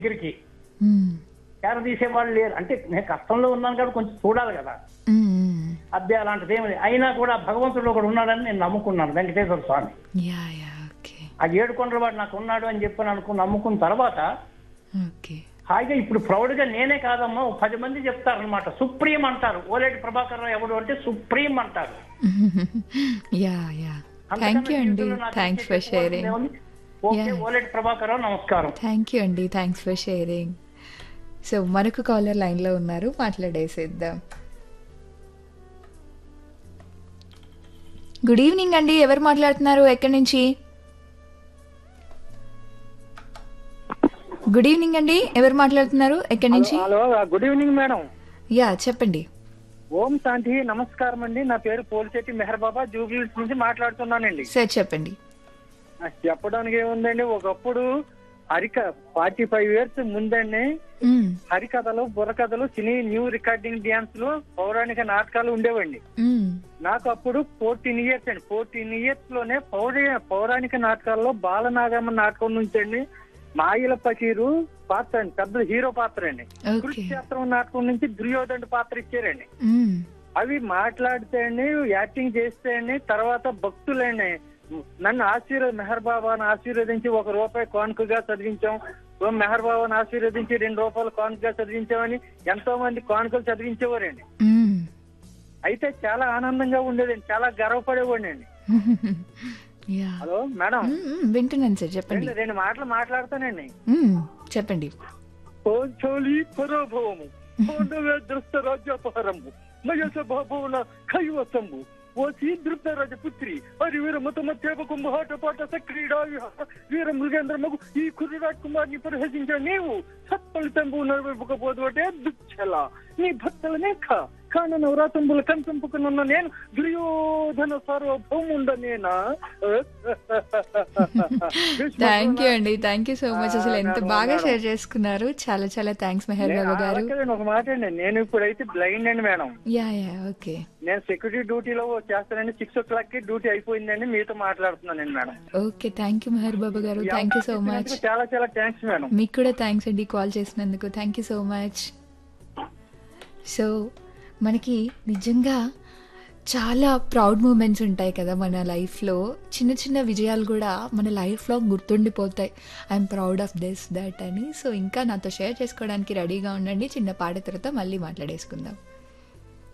దగ్గరికి మ్మ్. కేర తీసేవాళ్ళు లేరు అంటే నేను కష్టంలో ఉన్నాను కాబట్టి కొంచెం చూడాలి కదా మ్మ్. అద్దె అలాంటిది ఏమి లేదు. అయినా కూడా భగవంతుడు ఒకడు ఉన్నాడని నేను నమ్ముకున్నాను Venkateswara Swamy yeah yeah okay ఆ ఏడు కొండల వాడు నాకు ఉన్నాడు అని చెప్పి అనుకుని నమ్ముకున్న తర్వాత ఓకే హాయిగా ఇప్పుడు ప్రౌడ్గా నేనే కాదమ్మా ఓ పది మంది చెప్తారనమాట సుప్రీం అంటారు ఓలేటి ప్రభాకర్ రావు ఎవడు అంటే సుప్రీం అంటారు యా యా థ్యాంక్ యూ అండి thanks for sharing okay Yeah. Oleti Prabhakar Rao నమస్కారం థ్యాంక్ యూ అండి థ్యాంక్స్ ఫర్ షేరింగ్ సో మనకు కాలర్ లైన్లో ఉన్నారు మాట్లాడేసేద్దాం గుడ్ ఈవినింగ్ అండి ఎవరు మాట్లాడుతున్నారు ఎక్కడి నుంచి గుడ్ ఈవినింగ్ అండి ఎవరు మాట్లాడుతున్నారు ఎక్కడి నుంచి hello good evening madam yeah చెప్పండి ఓం శాంతి నమస్కారం అండి నా పేరు పోలిశెట్టి మెహర్ బాబా జూబ్లీస్ నుంచి మాట్లాడుతున్నానండి సార్ చెప్పండి నాకు చెప్పడానికి ఏముందండి ఒకప్పుడు హరిక ఫార్టీ ఫైవ్ ఇయర్స్ ముందండి మ్మ్. హరికథలు బుర్రకథలు సినీ న్యూ రికార్డింగ్ డ్యాన్స్లు పౌరాణిక నాటకాలు ఉండేవండి మ్మ్. నాకు అప్పుడు ఫోర్టీన్ ఇయర్స్ అండి ఫోర్టీన్ ఇయర్స్ లోనే పౌర పౌరాణిక నాటకాల్లో బాలనాగమ్మ నాటకం నుంచి అండి మాయిల పకీరు పాత్ర అండి పెద్ద హీరో పాత్ర అండి ఓకే కురుక్షేత్రం నాటకం నుంచి దుర్యోధన పాత్ర ఇచ్చారండి మ్మ్. అవి మాట్లాడితే అండి యాక్టింగ్ చేస్తే అండి తర్వాత భక్తులండి నన్ను ఆశీర్వ మెహర్ బాబాను ఆశీర్వదించి ఒక రూపాయి కానుకగా చదివించాం ఓ మెహర్ బాబాను ఆశీర్వదించి రెండు రూపాయలు కానుకగా చదివించామని ఎంతో మంది కానుకలు చదివించేవారండి మ్మ్. అయితే చాలా ఆనందంగా ఉండేదండి చాలా గర్వపడేవాడిని యా హలో మేడం మ్మ్, మ్మ్. వింటున్నాను సార్ చెప్పండి రెండు రెండు మాటలు మాట్లాడతానండి మ్మ్. చెప్పండి పాంచాలి పరాభవము పాండవ ద్రస్త రాజ్యాపహరము మయస బాబువుల కైవసము ఓ శీదృప్త రాజపుత్రి హరి వీర మత మధ్యాప కుంభహాట పాట సక్రీడా విహార వీర మృగేంద్ర మగు ఈ కుర్రరాజ్ కుమార్ని పరిహసించిన నీవు సత్ఫలితంబు నడవకపోదు అంటే దుచ్చల నీ భక్తుల నేఖ కాన నవరాతంబుల కంచంపుకున్న నేను దుర్యోధన సార్వభౌముండ నేనా థ్యాంక్ యూ అండి థ్యాంక్ యూ సో మచ్ అసలు ఎంత మేడం, బాగా మేడం. షేర్ చేసుకున్నారు చాలా చాలా థ్యాంక్స్ మెహర్ బాబు గారు అలాగే ఒక మాట అండి నేను ఇప్పుడైతే బ్లైండ్ అండి మేడం యా యా ఓకే నేను సెక్యూరిటీ డ్యూటీలో చేస్తానండి సిక్స్ ఓ క్లాక్ కి డ్యూటీ అయిపోయిందండి మీతో మాట్లాడుతున్నానండి madam okay thank you Mehar Babu గారు ఈ థ్యాంక్ యూ సో అవకాశం మచ్ ఇచ్చినందుకు చాలా చాలా థ్యాంక్స్ మేడం మీకు కూడా థ్యాంక్స్ అండి కాల్ చేసినందుకు thank you so much so మనకి నిజంగా చాలా ప్రౌడ్ మూమెంట్స్ ఉంటాయి కదా మన లైఫ్లో చిన్న చిన్న విజయాలు కూడా మన లైఫ్లో గుర్తుండిపోతాయి I'm proud of this that అని సో ఇంకా నాతో షేర్ చేసుకోవడానికి రెడీగా ఉండండి చిన్న పాట తర్వాత మళ్ళీ మాట్లాడేసుకుందాం